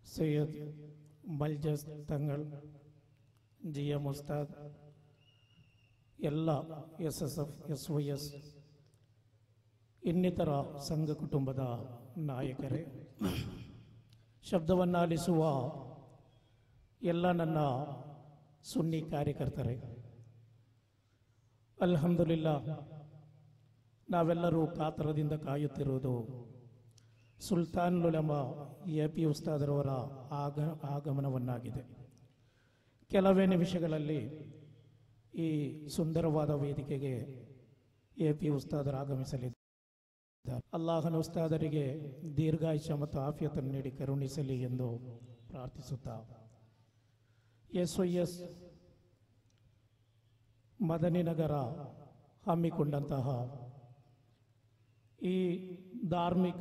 ಸೈಯದ್ ಮಲ್ಜಸ್ ತಂಗಳ್ ಜಿ ಎಂ ಉಸ್ತಾದ್ ಎಲ್ಲ S S F S Y S ಇನ್ನಿತರ ಸಂಘ ಕುಟುಂಬದ ನಾಯಕರೇ ಶಬ್ದವನ್ನು ಆಲಿಸುವ ಎಲ್ಲ ನನ್ನ ಸುನ್ನಿ ಕಾರ್ಯಕರ್ತರೇ ಅಲ್ಹಮ್ದುಲಿಲ್ಲ ನಾವೆಲ್ಲರೂ ಕಾತರದಿಂದ ಕಾಯುತ್ತಿರುವುದು ಸುಲ್ತಾನ್ ಉಲಮ ಎ ಪಿ ಉಸ್ತಾದರವರ ಆಗ ಆಗಮನವನ್ನಾಗಿದೆ ಕೆಲವೇ ನಿಮಿಷಗಳಲ್ಲಿ ಈ ಸುಂದರವಾದ ವೇದಿಕೆಗೆ ಎ ಪಿ ಉಸ್ತಾದರು ಆಗಮಿಸಲಿದ್ದಾರೆ ಅಲ್ಲಾಹನ ಉಸ್ತಾದರಿಗೆ ದೀರ್ಘಾಯುಷ್ಯ ಮತ್ತು ಆಫಿಯತನ್ನು ನೀಡಿ ಕರುಣಿಸಲಿ ಎಂದು ಪ್ರಾರ್ಥಿಸುತ್ತಾ S Y S Madani Nagar ಹಮ್ಮಿಕೊಂಡಂತಹ ಈ ಧಾರ್ಮಿಕ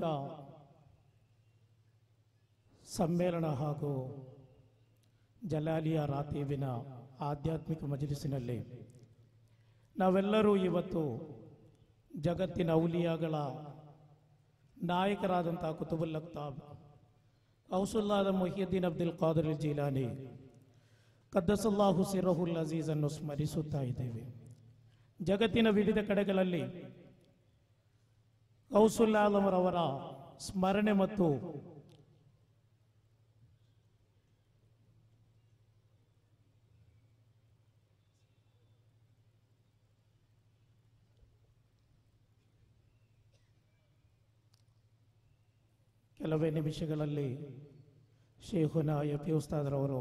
ಸಮ್ಮೇಳನ ಹಾಗೂ ಜಲಾಲಿಯ ರಾತೀವಿನ ಆಧ್ಯಾತ್ಮಿಕ ಮಜಲಿಸಿನಲ್ಲಿ ನಾವೆಲ್ಲರೂ ಇವತ್ತು ಜಗತ್ತಿನ ಔಲಿಯಾಗಳ ನಾಯಕರಾದಂಥ ಕುತುಬುಲ್ ಅಕ್ತಾಬ್ ಔಸುಲ್ಲಾದ ಮೊಹಿಯುದ್ದೀನ್ ಅಬ್ದುಲ್ ಖಾದರ್ ಜೀಲಾನಿ ಕದ್ದಸುಲ್ಲಾಹು ಸಿರಹುಲ್ ಅಜೀಜ್ ಅನ್ನು ಸ್ಮರಿಸುತ್ತಾ ಇದ್ದೇವೆ ಜಗತ್ತಿನ ವಿವಿಧ ಕಡೆಗಳಲ್ಲಿ ಕೌಸುಲ್ಲಾಲಮರವರ ಸ್ಮರಣೆ ಮತ್ತು ಕೆಲವೇ ನಿಮಿಷಗಳಲ್ಲಿ ಶೇಖುನ ಎ ಪಿ ಉಸ್ತಾದರವರು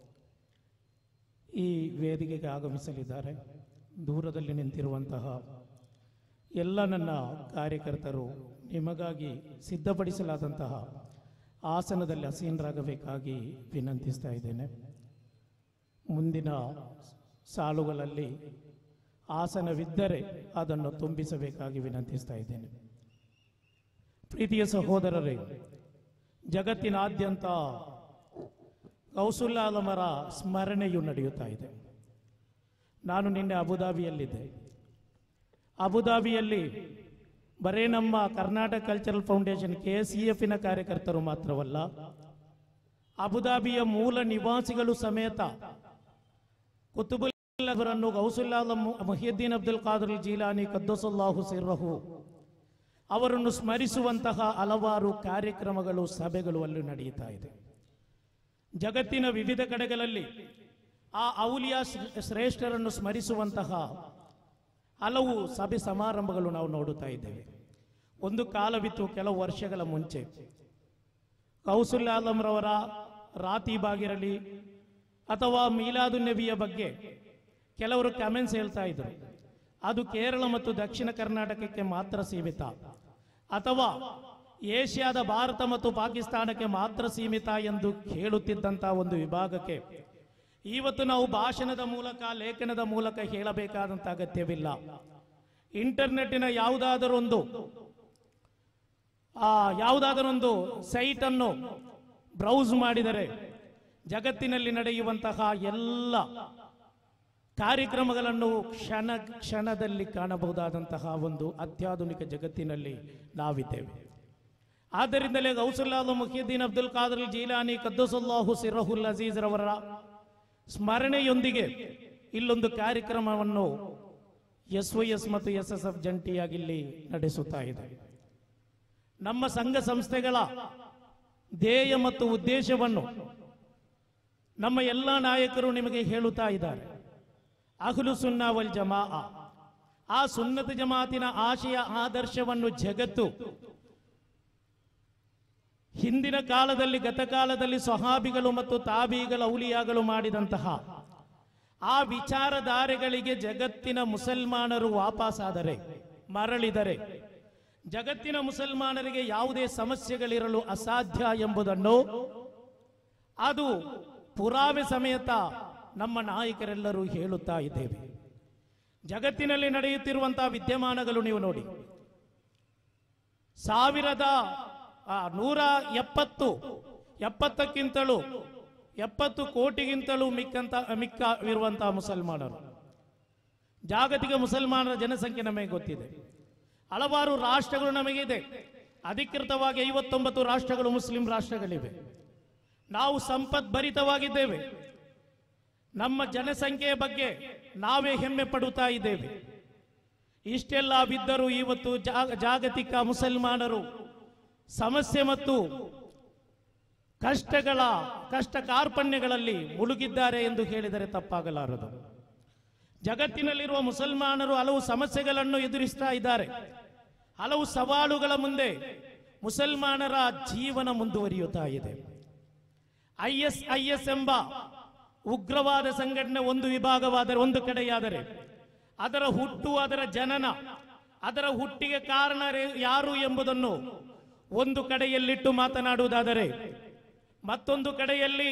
ಈ ವೇದಿಕೆಗೆ ಆಗಮಿಸಲಿದ್ದಾರೆ ದೂರದಲ್ಲಿ ನಿಂತಿರುವಂತಹ ಎಲ್ಲ ನನ್ನ ಕಾರ್ಯಕರ್ತರು ನಿಮಗಾಗಿ ಸಿದ್ಧಪಡಿಸಲಾದಂತಹ ಆಸನದಲ್ಲಿ ಅಸೀನರಾಗಬೇಕಾಗಿ ವಿನಂತಿಸ್ತಾ ಇದ್ದೇನೆ ಮುಂದಿನ ಸಾಲುಗಳಲ್ಲಿ ಆಸನವಿದ್ದರೆ ಅದನ್ನು ತುಂಬಿಸಬೇಕಾಗಿ ವಿನಂತಿಸ್ತಾ ಇದ್ದೇನೆ ಪ್ರೀತಿಯ ಸಹೋದರರೇ ಜಗತ್ತಿನಾದ್ಯಂತ ಕೌಸುಲ್ಲಾಲಮರ ಸ್ಮರಣೆಯು ನಡೆಯುತ್ತಾ ಇದೆ ನಾನು ನಿನ್ನೆ ಅಬುದಾಬಿಯಲ್ಲಿದ್ದೆ ಅಬುದಾಬಿಯಲ್ಲಿ ಬರೇ ನಮ್ಮ Karnataka cultural foundation K C ಎಫ್ನ ಕಾರ್ಯಕರ್ತರು ಮಾತ್ರವಲ್ಲ ಅಬುದಾಬಿಯ ಮೂಲ ನಿವಾಸಿಗಳು ಸಮೇತ ಕುತುಬುಲ್ ಅವರನ್ನು ಗೌಸುಲ್ಲಾಲ ಮೊಹಿಯುದ್ದೀನ್ ಅಬ್ದುಲ್ ಖಾದರ್ ಜೀಲಾನಿ ಕದ್ದಸುಲ್ಲಾಹು ಸಿರ್ರಹು ಅವರನ್ನು ಸ್ಮರಿಸುವಂತಹ ಹಲವಾರು ಕಾರ್ಯಕ್ರಮಗಳು ಸಭೆಗಳು ಅಲ್ಲಿ ನಡೆಯುತ್ತಾ ಇದೆ ಜಗತ್ತಿನ ವಿವಿಧ ಕಡೆಗಳಲ್ಲಿ ಆ ಔಲಿಯಾ ಶ್ರೇ- ಶ್ರೇಷ್ಠರನ್ನು ಸ್ಮರಿಸುವಂತಹ ಹಲವು ಸಭೆ ಸಮಾರಂಭಗಳು ನಾವು ನೋಡುತ್ತಾ ಇದ್ದೇವೆ ಒಂದು ಕಾಲವಿತ್ತು ಕೆಲವು ವರ್ಷಗಳ ಮುಂಚೆ ಕೌಸುಲ್ ಆಲಂರವರ ರಾತಿ ಬಾಗಿರಲಿ ಅಥವಾ ಮೀಲಾದು ನಬಿಯ ಬಗ್ಗೆ ಕೆಲವರು ಕಮೆಂಟ್ಸ್ ಹೇಳ್ತಾ ಇದ್ರು ಅದು ಕೇರಳ ಮತ್ತು ದಕ್ಷಿಣ ಕರ್ನಾಟಕಕ್ಕೆ ಮಾತ್ರ ಸೀಮಿತ ಅಥವಾ ಏಷ್ಯಾದ ಭಾರತ ಮತ್ತು ಪಾಕಿಸ್ತಾನಕ್ಕೆ ಮಾತ್ರ ಸೀಮಿತ ಎಂದು ಹೇಳುತ್ತಿದ್ದಂತಹ ಒಂದು ವಿಭಾಗಕ್ಕೆ ಇವತ್ತು ನಾವು ಭಾಷಣದ ಮೂಲಕ ಲೇಖನದ ಮೂಲಕ ಹೇಳಬೇಕಾದಂತ ಅಗತ್ಯವಿಲ್ಲ ಇಂಟರ್ನೆಟ್ಟಿನ ಯಾವುದಾದರೊಂದು ಆ ಯಾವುದಾದರೊಂದು ಸೈಟ್ ಅನ್ನು ಬ್ರೌಸ್ ಮಾಡಿದರೆ ಜಗತ್ತಿನಲ್ಲಿ ನಡೆಯುವಂತಹ ಎಲ್ಲ ಕಾರ್ಯಕ್ರಮಗಳನ್ನು ಕ್ಷಣ ಕ್ಷಣದಲ್ಲಿ ಕಾಣಬಹುದಾದಂತಹ ಒಂದು ಅತ್ಯಾಧುನಿಕ ಜಗತ್ತಿನಲ್ಲಿ ನಾವಿದ್ದೇವೆ ಆದ್ದರಿಂದಲೇ ಗೌಸುಲ್ಲಾಹ್ ಮುಖಿಯುದ್ದೀನ್ ಅಬ್ದುಲ್ ಖಾದರ್ ಜೀಲಾನಿ ಕದ್ದಸುಲ್ಲಾಹು ಸಿರಹುಲ್ ಅಜೀಜ್ ರವರ ಸ್ಮರಣೆಯೊಂದಿಗೆ ಇಲ್ಲೊಂದು ಕಾರ್ಯಕ್ರಮವನ್ನು ಎಸ್ ವೈ ಎಸ್ ಮತ್ತು ಎಸ್ ಎಸ್ ಎಫ್ ಜಂಟಿಯಾಗಿ ಇಲ್ಲಿ ನಡೆಸುತ್ತಾ ಇದೆ ನಮ್ಮ ಸಂಘ ಸಂಸ್ಥೆಗಳ ಧ್ಯೇಯ ಮತ್ತು ಉದ್ದೇಶವನ್ನು ನಮ್ಮ ಎಲ್ಲ ನಾಯಕರು ನಿಮಗೆ ಹೇಳುತ್ತಾ ಇದ್ದಾರೆ ಅಹ್ಲು ಸುನ್ನಾ ವಲ್ ಜಮಾ ಆ ಸುನ್ನತ ಜಮಾತಿನ ಆಶಯ ಆದರ್ಶವನ್ನು ಜಗತ್ತು ಹಿಂದಿನ ಕಾಲದಲ್ಲಿ ಗತಕಾಲದಲ್ಲಿ ಸ್ವಹಾಬಿಗಳು ಮತ್ತು ತಾಬೀಗಳ ಔಲಿಯಾಗಳು ಮಾಡಿದಂತಹ ಆ ವಿಚಾರಧಾರೆಗಳಿಗೆ ಜಗತ್ತಿನ ಮುಸಲ್ಮಾನರು ವಾಪಸ್ಸಾದರೆ ಮರಳಿದರೆ ಜಗತ್ತಿನ ಮುಸಲ್ಮಾನರಿಗೆ ಯಾವುದೇ ಸಮಸ್ಯೆಗಳಿರಲು ಅಸಾಧ್ಯ ಎಂಬುದನ್ನು ಅದು ಪುರಾವೆ ಸಮೇತ ನಮ್ಮ ನಾಯಕರೆಲ್ಲರೂ ಹೇಳುತ್ತಾ ಇದ್ದೇವೆ ಜಗತ್ತಿನಲ್ಲಿ ನಡೆಯುತ್ತಿರುವಂತಹ ವಿದ್ಯಮಾನಗಳು ನೀವು ನೋಡಿ ಸಾವಿರದ ಆ, ನೂರ ಎಪ್ಪತ್ತು ಎಪ್ಪತ್ತಕ್ಕಿಂತಲೂ ಎಪ್ಪತ್ತು ಕೋಟಿಗಿಂತಲೂ ಮಿಕ್ಕಂತ ಮಿಕ್ಕ ಇರುವಂತಹ ಮುಸಲ್ಮಾನರು ಜಾಗತಿಕ ಮುಸಲ್ಮಾನರ ಜನಸಂಖ್ಯೆ ನಮಗೆ ಗೊತ್ತಿದೆ ಹಲವಾರು ರಾಷ್ಟ್ರಗಳು ನಮಗಿದೆ ಅಧಿಕೃತವಾಗಿ ಐವತ್ತೊಂಬತ್ತು ರಾಷ್ಟ್ರಗಳು ಮುಸ್ಲಿಂ ರಾಷ್ಟ್ರಗಳಿವೆ ನಾವು ಸಂಪದ್ಭರಿತವಾಗಿದ್ದೇವೆ ನಮ್ಮ ಜನಸಂಖ್ಯೆಯ ಬಗ್ಗೆ ನಾವೇ ಹೆಮ್ಮೆ ಪಡುತ್ತಾ ಇದ್ದೇವೆ ಇಷ್ಟೆಲ್ಲ ಬಿದ್ದರೂ ಇವತ್ತು ಜಾಗ- ಜಾಗತಿಕ ಮುಸಲ್ಮಾನರು ಸಮಸ್ಯೆ ಮತ್ತು ಕಷ್ಟಗಳ ಕಷ್ಟ ಕಾರ್ಪಣ್ಯಗಳಲ್ಲಿ ಮುಳುಗಿದ್ದಾರೆ ಎಂದು ಹೇಳಿದರೆ ತಪ್ಪಾಗಲಾರದು ಜಗತ್ತಿನಲ್ಲಿರುವ ಮುಸಲ್ಮಾನರು ಹಲವು ಸಮಸ್ಯೆಗಳನ್ನು ಎದುರಿಸ್ತಾ ಇದ್ದಾರೆ ಹಲವು ಸವಾಲುಗಳ ಮುಂದೆ ಮುಸಲ್ಮಾನರ ಜೀವನ ಮುಂದುವರಿಯುತ್ತಾ ಇದೆ ಐ ಎಸ್ ಐ ಎಸ್ ಎಂಬ ಉಗ್ರವಾದ ಸಂಘಟನೆ ಒಂದು ವಿಭಾಗವಾದರೆ ಒಂದು ಕಡೆಯಾದರೆ ಅದರ ಹುಟ್ಟು ಅದರ ಜನನ ಅದರ ಹುಟ್ಟಿಗೆ ಕಾರಣ ಯಾರು ಎಂಬುದನ್ನು ಒಂದು ಕಡೆಯಲ್ಲಿಟ್ಟು ಮಾತನಾಡುವುದಾದರೆ ಮತ್ತೊಂದು ಕಡೆಯಲ್ಲಿ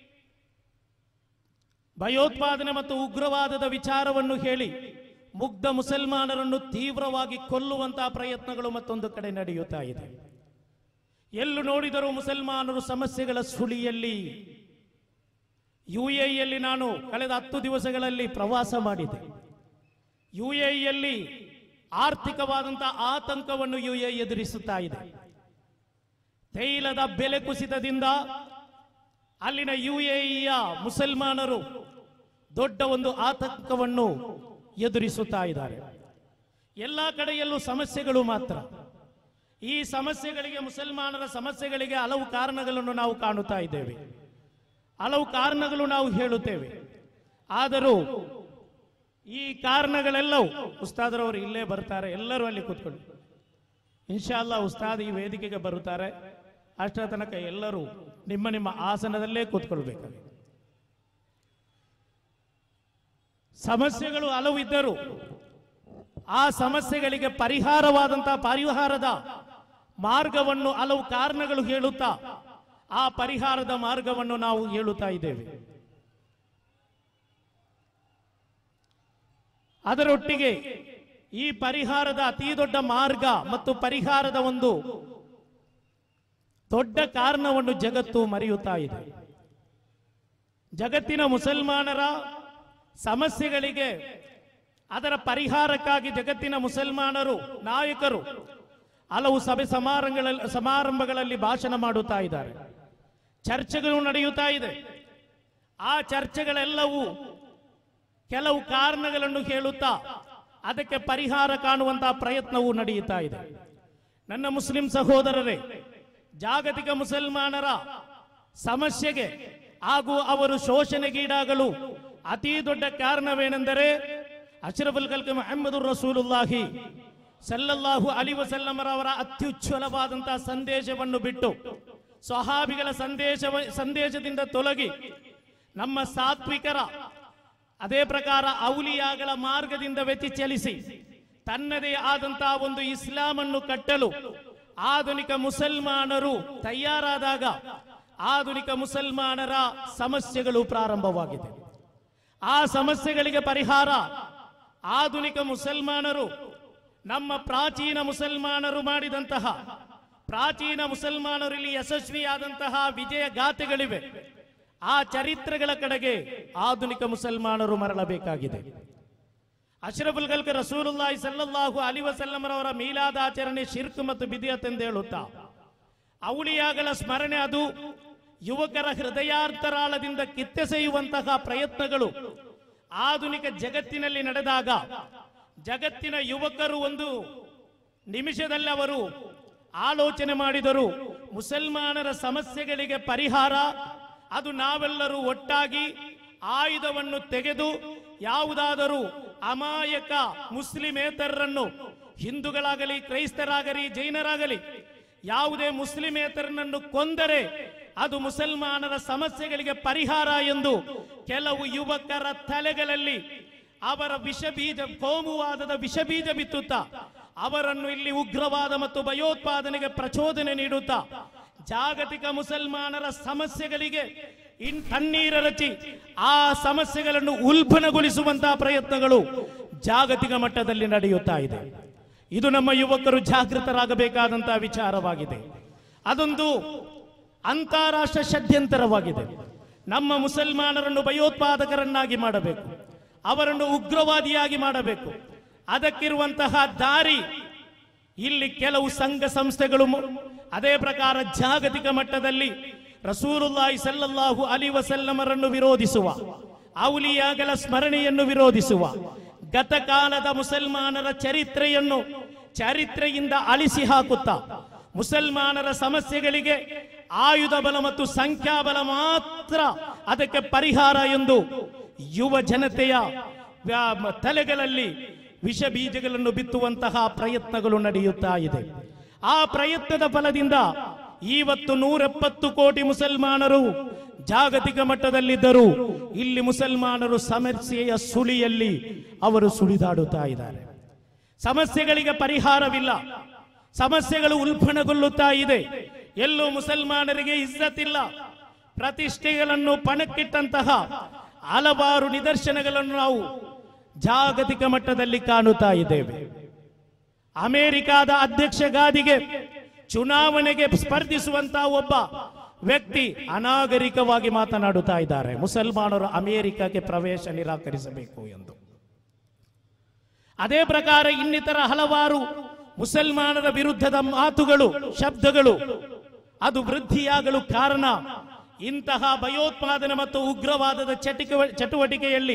ಭಯೋತ್ಪಾದನೆ ಮತ್ತು ಉಗ್ರವಾದದ ವಿಚಾರವನ್ನು ಹೇಳಿ ಮುಗ್ಧ ಮುಸಲ್ಮಾನರನ್ನು ತೀವ್ರವಾಗಿ ಕೊಲ್ಲುವಂತಹ ಪ್ರಯತ್ನಗಳು ಮತ್ತೊಂದು ಕಡೆ ನಡೆಯುತ್ತಾ ಇದೆ ಎಲ್ಲೂ ನೋಡಿದರೂ ಮುಸಲ್ಮಾನರು ಸಮಸ್ಯೆಗಳ ಸುಳಿಯಲ್ಲಿ ಯು ಎಲ್ಲಿ ನಾನು ಕಳೆದ ಹತ್ತು ದಿವಸಗಳಲ್ಲಿ ಪ್ರವಾಸ ಮಾಡಿದೆ ಯು ಎಲ್ಲಿ ಆರ್ಥಿಕವಾದಂತಹ ಆತಂಕವನ್ನು ಯು ಎ ಎದುರಿಸುತ್ತಾ ಇದೆ ತೈಲದ ಬೆಲೆ ಕುಸಿತದಿಂದ ಅಲ್ಲಿನ ಯು ಎಇಯ ಮುಸಲ್ಮಾನರು ದೊಡ್ಡ ಒಂದು ಆತಂಕವನ್ನು ಎದುರಿಸುತ್ತಾ ಇದ್ದಾರೆ ಎಲ್ಲ ಕಡೆಯಲ್ಲೂ ಸಮಸ್ಯೆಗಳು ಮಾತ್ರ ಈ ಸಮಸ್ಯೆಗಳಿಗೆ ಮುಸಲ್ಮಾನರ ಸಮಸ್ಯೆಗಳಿಗೆ ಹಲವು ಕಾರಣಗಳನ್ನು ನಾವು ಕಾಣುತ್ತಾ ಇದ್ದೇವೆ ಹಲವು ಕಾರಣಗಳು ನಾವು ಹೇಳುತ್ತೇವೆ ಆದರೂ ಈ ಕಾರಣಗಳೆಲ್ಲವೂ ಉಸ್ತಾದರವರು ಇಲ್ಲೇ ಬರ್ತಾರೆ ಎಲ್ಲರೂ ಅಲ್ಲಿ ಕೂತ್ಕೊಳ್ಳಿ ಇನ್ಶಾಲ್ಲ ಉಸ್ತಾದ್ ಈ ವೇದಿಕೆಗೆ ಬರುತ್ತಾರೆ ಅಷ್ಟರ ತನಕ ಎಲ್ಲರೂ ನಿಮ್ಮ ನಿಮ್ಮ ಆಸನದಲ್ಲೇ ಕೂತ್ಕೊಳ್ಬೇಕಾಗಿದೆ ಸಮಸ್ಯೆಗಳು ಹಲವು ಇದ್ದರು ಆ ಸಮಸ್ಯೆಗಳಿಗೆ ಪರಿಹಾರವಾದಂತಹ ಪರಿಹಾರದ ಮಾರ್ಗವನ್ನು ಹಲವು ಕಾರಣಗಳು ಹೇಳುತ್ತಾ ಆ ಪರಿಹಾರದ ಮಾರ್ಗವನ್ನು ನಾವು ಹೇಳುತ್ತಾ ಇದ್ದೇವೆ ಅದರೊಟ್ಟಿಗೆ ಈ ಪರಿಹಾರದ ಅತಿ ದೊಡ್ಡ ಮಾರ್ಗ ಮತ್ತು ಪರಿಹಾರದ ಒಂದು ದೊಡ್ಡ ಕಾರಣವನ್ನು ಜಗತ್ತು ಮರೆಯುತ್ತಾ ಇದೆ ಜಗತ್ತಿನ ಮುಸಲ್ಮಾನರ ಸಮಸ್ಯೆಗಳಿಗೆ ಅದರ ಪರಿಹಾರಕ್ಕಾಗಿ ಜಗತ್ತಿನ ಮುಸಲ್ಮಾನರು ನಾಯಕರು ಹಲವು ಸಭೆ ಸಮಾರಂಭಗಳಲ್ಲಿ ಸಮಾರಂಭಗಳಲ್ಲಿ ಭಾಷಣ ಮಾಡುತ್ತಾ ಇದ್ದಾರೆ ಚರ್ಚೆಗಳು ನಡೆಯುತ್ತಾ ಇದೆ ಆ ಚರ್ಚೆಗಳೆಲ್ಲವೂ ಕೆಲವು ಕಾರಣಗಳನ್ನು ಹೇಳುತ್ತಾ ಅದಕ್ಕೆ ಪರಿಹಾರ ಕಾಣುವಂತಹ ಪ್ರಯತ್ನವೂ ನಡೆಯುತ್ತಾ ಇದೆ ನನ್ನ ಮುಸ್ಲಿಂ ಸಹೋದರರೇ ಜಾಗತಿಕ ಮುಸಲ್ಮಾನರ ಸಮಸ್ಯೆಗೆ ಹಾಗೂ ಅವರು ಶೋಷಣೆಗೀಡಾಗಲು ಅತಿ ದೊಡ್ಡ ಕಾರಣವೇನೆಂದರೆ ಅಶ್ರಫುಲ್ ಕಲ್ಕ ಮೊಹಮ್ಮದ್ ರಸೂಲುಲ್ಲಾಹಿ ಸಲ್ಲಲ್ಲಾಹು ಅಲಿ ವಸಲ್ಲಮರವರ ಅತ್ಯುಜ್ವಲವಾದಂತಹ ಸಂದೇಶವನ್ನು ಬಿಟ್ಟು ಸ್ವಹಾಬಿಗಳ ಸಂದೇಶ ಸಂದೇಶದಿಂದ ತೊಲಗಿ ನಮ್ಮ ಸಾತ್ವಿಕರ ಅದೇ ಪ್ರಕಾರ ಔಲಿಯಾಗಳ ಮಾರ್ಗದಿಂದ ವ್ಯತಿಚಲಿಸಿ ತನ್ನದೇ ಆದಂತಹ ಒಂದು ಇಸ್ಲಾಮನ್ನು ಕಟ್ಟಲು ಆಧುನಿಕ ಮುಸಲ್ಮಾನರು ತಯಾರಾದಾಗ ಆಧುನಿಕ ಮುಸಲ್ಮಾನರ ಸಮಸ್ಯೆಗಳು ಪ್ರಾರಂಭವಾಗಿದೆ ಆ ಸಮಸ್ಯೆಗಳಿಗೆ ಪರಿಹಾರ ಆಧುನಿಕ ಮುಸಲ್ಮಾನರು ನಮ್ಮ ಪ್ರಾಚೀನ ಮುಸಲ್ಮಾನರು ಮಾಡಿದಂತಹ ಪ್ರಾಚೀನ ಮುಸಲ್ಮಾನರಲ್ಲಿ ಯಶಸ್ವಿಯಾದಂತಹ ವಿಜಯ ಗಾಥೆಗಳಿವೆ ಆ ಚರಿತ್ರೆಗಳ ಕಡೆಗೆ ಆಧುನಿಕ ಮುಸಲ್ಮಾನರು ಮರಳಬೇಕಾಗಿದೆ ಅಶ್ರಫುಲ್ ಗಲ್ಕ ರಸೂಲುಲ್ಲಾಹಿ ಸಲ್ಲಲ್ಲಾಹು ಅಲಿ ವಸಲ್ಲಮರವರ ಮೀಲಾದಾಚರಣೆ ಶಿರ್ಕ್ ಮತ್ತು ಬಿದಿಯತ್ ಎಂದು ಹೇಳುತ್ತಾ ಔಲಿಯಾಗಳ ಸ್ಮರಣೆ ಅದು ಯುವಕರ ಹೃದಯಾರ್ತರಾಳದಿಂದ ಕಿತ್ತೆಸೆಯುವಂತಹ ಪ್ರಯತ್ನಗಳು ಆಧುನಿಕ ಜಗತ್ತಿನಲ್ಲಿ ನಡೆದಾಗ ಜಗತ್ತಿನ ಯುವಕರು ಒಂದು ನಿಮಿಷದಲ್ಲಿ ಅವರು ಆಲೋಚನೆ ಮಾಡಿದರು ಮುಸಲ್ಮಾನರ ಸಮಸ್ಯೆಗಳಿಗೆ ಪರಿಹಾರ ಅದು ನಾವೆಲ್ಲರೂ ಒಟ್ಟಾಗಿ ಆಯುಧವನ್ನು ತೆಗೆದು ಯಾವುದಾದರೂ ಅಮಾಯಕ ಮುಸ್ಲಿಮೇತರರನ್ನು ಹಿಂದೂಗಳಾಗಲಿ ಕ್ರೈಸ್ತರಾಗಲಿ ಜೈನರಾಗಲಿ ಯಾವುದೇ ಮುಸ್ಲಿಮೇತರನನ್ನು ಕೊಂದರೆ ಅದು ಮುಸಲ್ಮಾನರ ಸಮಸ್ಯೆಗಳಿಗೆ ಪರಿಹಾರ ಎಂದು ಕೆಲವು ಯುವಕರ ತಲೆಗಳಲ್ಲಿ ಅವರ ವಿಷಬೀಜ ಕೋಮುವಾದದ ವಿಷಬೀಜ ಬಿತ್ತುತ್ತಾ ಅವರನ್ನು ಇಲ್ಲಿ ಉಗ್ರವಾದ ಮತ್ತು ಭಯೋತ್ಪಾದನೆಗೆ ಪ್ರಚೋದನೆ ನೀಡುತ್ತಾ ಜಾಗತಿಕ ಮುಸಲ್ಮಾನರ ಸಮಸ್ಯೆಗಳಿಗೆ ಇನ್ ಕಣ್ಣೀರ ರಚಿ ಆ ಸಮಸ್ಯೆಗಳನ್ನು ಉಲ್ಬಣಗೊಳಿಸುವಂತಹ ಪ್ರಯತ್ನಗಳು ಜಾಗತಿಕ ಮಟ್ಟದಲ್ಲಿ ನಡೆಯುತ್ತಾ ಇದೆ ಇದು ನಮ್ಮ ಯುವಕರು ಜಾಗೃತರಾಗಬೇಕಾದಂತಹ ವಿಚಾರವಾಗಿದೆ ಅದೊಂದು ಅಂತಾರಾಷ್ಟ್ರ ಷಡ್ಯಂತರವಾಗಿದೆ ನಮ್ಮ ಮುಸಲ್ಮಾನರನ್ನು ಭಯೋತ್ಪಾದಕರನ್ನಾಗಿ ಮಾಡಬೇಕು ಅವರನ್ನು ಉಗ್ರವಾದಿಯಾಗಿ ಮಾಡಬೇಕು ಅದಕ್ಕಿರುವಂತಹ ದಾರಿ ಇಲ್ಲಿ ಕೆಲವು ಸಂಘ ಸಂಸ್ಥೆಗಳು ಮು- ಅದೇ ಪ್ರಕಾರ ಜಾಗತಿಕ ಮಟ್ಟದಲ್ಲಿ ರಸೂಲುಲ್ಲಾಹಿ ಸಲ್ಲಲ್ಲಾಹು ಅಲಿ ವಸಲ್ಲಮರನ್ನು ವಿರೋಧಿಸುವ ಔಲಿಯಾಗಳ ಸ್ಮರಣೆಯನ್ನು ವಿರೋಧಿಸುವ ಗತಕಾಲದ ಮುಸಲ್ಮಾನರ ಚರಿತ್ರೆಯನ್ನು ಚರಿತ್ರೆಯಿಂದ ಅಳಿಸಿ ಹಾಕುತ್ತಾ ಮುಸಲ್ಮಾನರ ಸಮಸ್ಯೆಗಳಿಗೆ ಆಯುಧ ಬಲ ಮತ್ತು ಸಂಖ್ಯಾಬಲ ಮಾತ್ರ ಅದಕ್ಕೆ ಪರಿಹಾರ ಎಂದು ಯುವ ಜನತೆಯ ವ್ಯಾ- ತಲೆಗಳಲ್ಲಿ ವಿಷ ಬೀಜಗಳನ್ನು ಬಿತ್ತುವಂತಹ ಪ್ರಯತ್ನಗಳು ನಡೆಯುತ್ತಾ ಇದೆ ಆ ಪ್ರಯತ್ನದ ಫಲದಿಂದ ಇವತ್ತು ನೂರೆಪ್ಪತ್ತು ಕೋಟಿ ಮುಸಲ್ಮಾನರು ಜಾಗತಿಕ ಮಟ್ಟದಲ್ಲಿದ್ದರು ಇಲ್ಲಿ ಮುಸಲ್ಮಾನರು ಸಮಸ್ಯೆಯ ಸುಳಿಯಲ್ಲಿ ಅವರು ಸುಳಿದಾಡುತ್ತಾ ಇದ್ದಾರೆ ಸಮಸ್ಯೆಗಳಿಗೆ ಪರಿಹಾರವಿಲ್ಲ ಸಮಸ್ಯೆಗಳು ಉಲ್ಬಣಗೊಳ್ಳುತ್ತಾ ಇದೆ ಎಲ್ಲೂ ಮುಸಲ್ಮಾನರಿಗೆ ಇಜ್ಜತ್ತಿಲ್ಲ ಪ್ರತಿಷ್ಠೆಗಳನ್ನು ಪಣಕ್ಕಿಟ್ಟಂತಹ ಹಲವಾರು ನಿದರ್ಶನಗಳನ್ನು ನಾವು ಜಾಗತಿಕ ಮಟ್ಟದಲ್ಲಿ ಕಾಣುತ್ತಾ ಇದ್ದೇವೆ ಅಮೆರಿಕಾದ ಅಧ್ಯಕ್ಷ ಗಾದಿಗೆ ಚುನಾವಣೆಗೆ ಸ್ಪರ್ಧಿಸುವಂತಹ ಒಬ್ಬ ವ್ಯಕ್ತಿ ಅನಾಗರಿಕವಾಗಿ ಮಾತನಾಡುತ್ತಾ ಇದ್ದಾರೆ ಮುಸಲ್ಮಾನರು ಅಮೆರಿಕಕ್ಕೆ ಪ್ರವೇಶ ನಿರಾಕರಿಸಬೇಕು ಎಂದು ಅದೇ ಪ್ರಕಾರ ಇನ್ನಿತರ ಹಲವಾರು ಮುಸಲ್ಮಾನರ ವಿರುದ್ಧದ ಮಾತುಗಳು ಶಬ್ದಗಳು ಅದು ವೃದ್ಧಿಯಾಗಲು ಕಾರಣ ಇಂತಹ ಭಯೋತ್ಪಾದನೆ ಮತ್ತು ಉಗ್ರವಾದದ ಚಟಿಕ ಚಟುವಟಿಕೆಯಲ್ಲಿ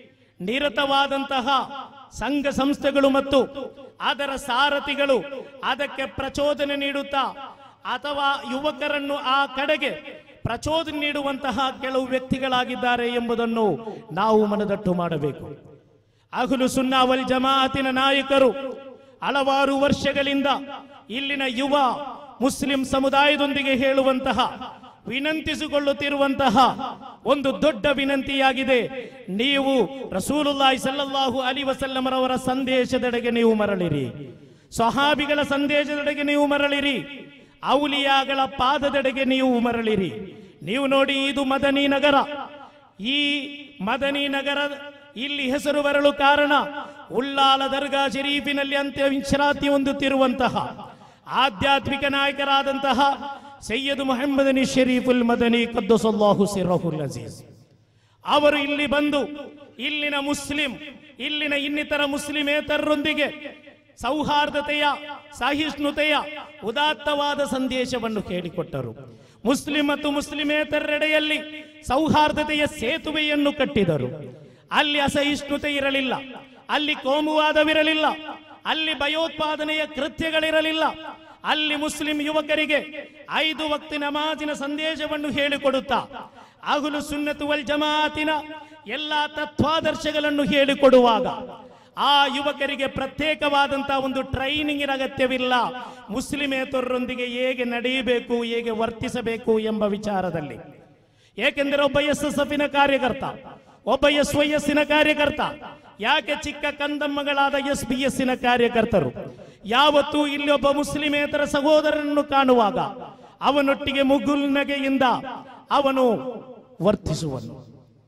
ನಿರತವಾದಂತಹ ಸಂಘ ಸಂಸ್ಥೆಗಳು ಮತ್ತು ಅದರ ಸಾರಥಿಗಳು ಅದಕ್ಕೆ ಪ್ರಚೋದನೆ ನೀಡುತ್ತಾ ಅಥವಾ ಯುವಕರನ್ನು ಆ ಕಡೆಗೆ ಪ್ರಚೋದನೆ ನೀಡುವಂತಹ ಕೆಲವು ವ್ಯಕ್ತಿಗಳಾಗಿದ್ದಾರೆ ಎಂಬುದನ್ನು ನಾವು ಮನದಟ್ಟು ಮಾಡಬೇಕು ಅಹ್ಲು ಸುನ್ನಾ ವಲ್ ಜಮಾಅತಿನ ನಾಯಕರು ಹಲವಾರು ವರ್ಷಗಳಿಂದ ಇಲ್ಲಿನ ಯುವ ಮುಸ್ಲಿಂ ಸಮುದಾಯದೊಂದಿಗೆ ಹೇಳುವಂತಹ ವಿನಂತಿಸಿಕೊಳ್ಳುತ್ತಿರುವಂತಹ ಒಂದು ದೊಡ್ಡ ವಿನಂತಿಯಾಗಿದೆ ನೀವು ರಸೂಲುಲ್ಲಾಹಿ ಸಲ್ಲಲ್ಲಾಹು ಅಲಿ ವಸಲ್ಲಮರವರ ಸಂದೇಶದೆಡೆಗೆ ನೀವು ಮರಳಿರಿ ಸ್ವಹಾಬಿಗಳ ಸಂದೇಶದೆಡೆಗೆ ನೀವು ಮರಳಿರಿ ಔಲಿಯಾಗಳ ಪಾದದೆಡೆಗೆ ನೀವು ಮರಳಿರಿ ನೀವು ನೋಡಿ ಇದು ಮದನಿ ನಗರ ಈ ಮದನಿ ನಗರ ಇಲ್ಲಿ ಹೆಸರು ಬರಲು ಕಾರಣ ಉಳ್ಳಾಲ ದರ್ಗಾ ಶರೀಫಿನಲ್ಲಿ ಅಂತ್ಯ ವಿಶ್ರಾಂತಿ ಹೊಂದುತ್ತಿರುವಂತಹ ಆಧ್ಯಾತ್ಮಿಕ ನಾಯಕರಾದಂತಹ ಸೈಯದ್ ಮೊಹಮ್ಮದನಿ ಶರೀಫುಲ್ ಮದನಿ ಕದ್ದಸಲ್ಲಾಹು ಸಿರಹುಲ್ ಅಜೀಜ್ ಅವರು ಇಲ್ಲಿ ಬಂದು ಇಲ್ಲಿನ ಮುಸ್ಲಿಂ ಇಲ್ಲಿನ ಇನ್ನಿತರ ಮುಸ್ಲಿಮೇತರರೊಂದಿಗೆ ಸೌಹಾರ್ದತೆಯ ಸಹಿಷ್ಣುತೆಯ ಉದಾತ್ತವಾದ ಸಂದೇಶವನ್ನು ಹೇಳಿಕೊಟ್ಟರು ಮುಸ್ಲಿಂ ಮತ್ತು ಮುಸ್ಲಿಮೇತರೆಡೆಯಲ್ಲಿ ಸೌಹಾರ್ದತೆಯ ಸೇತುವೆಯನ್ನು ಕಟ್ಟಿದರು ಅಲ್ಲಿ ಅಸಹಿಷ್ಣುತೆ ಇರಲಿಲ್ಲ ಅಲ್ಲಿ ಕೋಮುವಾದವಿರಲಿಲ್ಲ ಅಲ್ಲಿ ಭಯೋತ್ಪಾದನೆಯ ಕೃತ್ಯಗಳಿರಲಿಲ್ಲ ಅಲ್ಲಿ ಮುಸ್ಲಿಂ ಯುವಕರಿಗೆ ಐದು ವಕ್ತಿ ನಮಾಜಿನ ಸಂದೇಶವನ್ನು ಹೇಳಿಕೊಡುತ್ತಾ ಅಹುಲು ಸುನ್ನತು ವಲ್ ಜಮಾತಿನ ಎಲ್ಲಾ ತತ್ವಾದರ್ಶಗಳನ್ನು ಹೇಳಿಕೊಡುವಾಗ ಆ ಯುವಕರಿಗೆ ಪ್ರತ್ಯೇಕವಾದಂತಹ ಒಂದು ಟ್ರೈನಿಂಗಿನ ಅಗತ್ಯವಿಲ್ಲ ಮುಸ್ಲಿಮೇತರರೊಂದಿಗೆ ಹೇಗೆ ನಡೆಯಬೇಕು ಹೇಗೆ ವರ್ತಿಸಬೇಕು ಎಂಬ ವಿಚಾರದಲ್ಲಿ ಏಕೆಂದರೆ ಒಬ್ಬ ಎಸ್ ಎಸ್ ಎಫಿನ ಕಾರ್ಯಕರ್ತ ಒಬ್ಬ ಎಸ್ ವೈ ಎಸ್ಸಿನ ಕಾರ್ಯಕರ್ತ ಯಾಕೆ ಚಿಕ್ಕ ಕಂದಮ್ಮಗಳಾದ ಎಸ್ ಬಿ ಎಸ್ಸಿನ ಕಾರ್ಯಕರ್ತರು ಯಾವತ್ತೂ ಇಲ್ಲಿ ಒಬ್ಬ ಮುಸ್ಲಿಮೇತರ ಸಹೋದರನನ್ನು ಕಾಣುವಾಗ ಅವನೊಟ್ಟಿಗೆ ಮುಗುಲ್ನಗೆಯಿಂದ ಅವನು ವರ್ತಿಸುವನು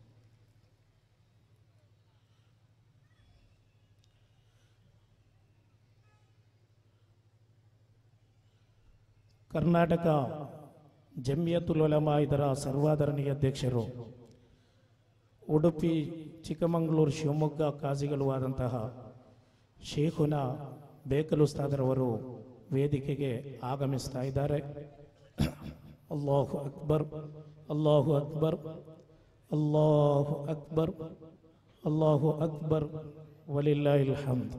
ಕರ್ನಾಟಕ ಜಮಿಯತುಲ್ ಉಲಮಾ ಇದರ ಸರ್ವಾಧರಣೀಯ ಅಧ್ಯಕ್ಷರು ಉಡುಪಿ ಚಿಕ್ಕಮಗಳೂರು ಶಿವಮೊಗ್ಗ ಕಾಜಿಗಳು ಆದಂತಹ ಶೇಖುನ ಬೇಕಲು ಉಸ್ತಾದರವರು ವೇದಿಕೆಗೆ ಆಗಮಿಸ್ತಾ ಇದ್ದಾರೆ ಅಲ್ಲಾಹು ಅಕ್ಬರ್ ಅಲ್ಲಾಹು ಅಕ್ಬರ್ ಅಲ್ಲಾಹು ಅಕ್ಬರ್ ಅಲ್ಲಾಹು ಅಕ್ಬರ್ ವಲಿಲ್ಲಾಹಿಲ್ ಹಮ್ದ್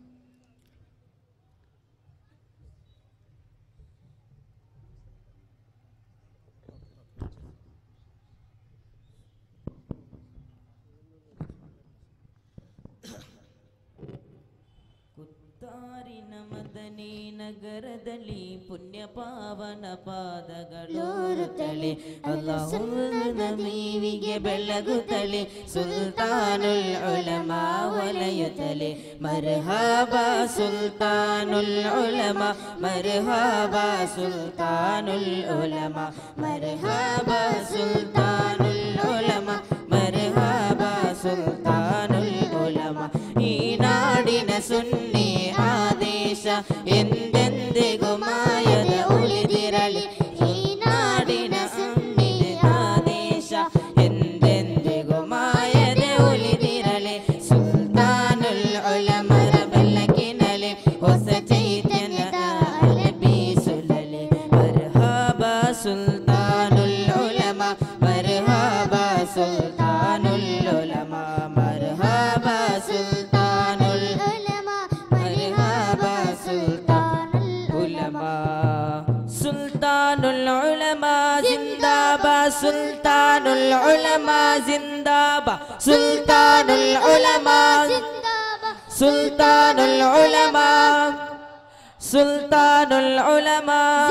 ಕುತ್ತಾರಿನ ಮದನಿ ನಗರದಲ್ಲಿ ಪುಣ್ಯ ಪಾವನ ಪಾದಗಳು ಲೋರುತ್ತಲೆ ಅಲ್ಲಾಹುವಿನ ಮೀವಿಗೆ ಬೆಳಗುತ್ತಲೆ ಸುಲ್ತಾನುಲ್ ಉಲಮಾ ವಲಯುತ್ತಲೆ ಮರ್ಹಾಬಾ ಸುಲ್ತಾನುಲ್ ಉಲಮಾ ಮರ್ಹಾಬಾ ಸುಲ್ತಾನುಲ್ ಉಲಮಾ ಮರ್ಹಾಬಾ ಸುಲ್ತಾನುಲ್ ಉಲಮಾ ಮರ್ಹಾಬಾ ಸುಲ್ತಾನುಲ್ ಉಲಮಾ ಈ ನಾಡಿನ ಸುನ್ನಿ ಆದೇಶ ಎಂದೆಂದಿಗೂ ಮಾಯದ ಉಳಿದಿರಲಿ ಈ ನಾಡಿನ ಸುನ್ನಿ ಆದೇಶ ಎಂದೆಂದಿಗೂ ಮಾಯದೆ ಉಳಿದಿರಲಿ ಸುಲ್ತಾನುಲ್ ಉಲಮರ ಬೆಳಕಿನಲಿ ಹೊಸ ಚೈತನ್ಯದ ಅಲೆ ಬೀಸುಲಲಿ ಮರ್ಹಾಬಾ ಸುಲ್ತಾನುಲ್ ಸುಲ್ತಾನುಲ್ ಉಲಮಾ ಜಿಂದಾಬಾ ಸುಲ್ತಾನುಲ್ ಉಲಮಾ ಸುಲ್ತಾನುಲ್ ಉಲಮಾ سلطان العلماء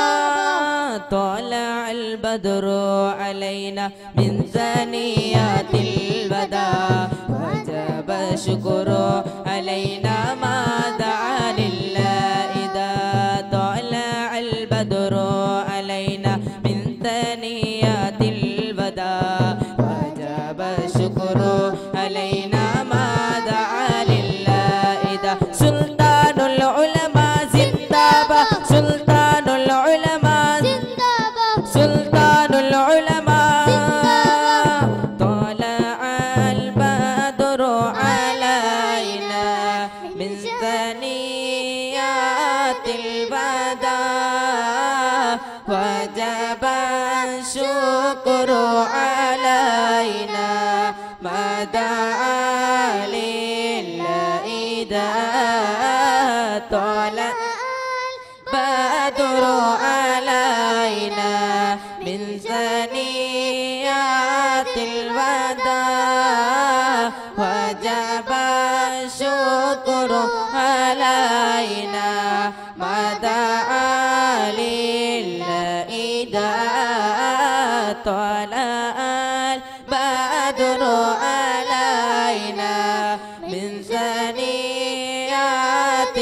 طلع البدر علينا من ثنيات الوداع وجب الشكر علينا ما دعا لله إذا طلع البدر علينا من ثنيات الوداع وجب الشكر علينا ما دعا لله إذا سلطان العلماء زندابا سلطان العلماء سلطان العلماء طلع البدر علينا من ثنيات الوداع وجب الشكر علينا ما دعا لله إذا طلع بدر علينا من ثنيات الوداع وجب الشكر علينا ما دعا لله إذا طلع البدر علينا من ثنيات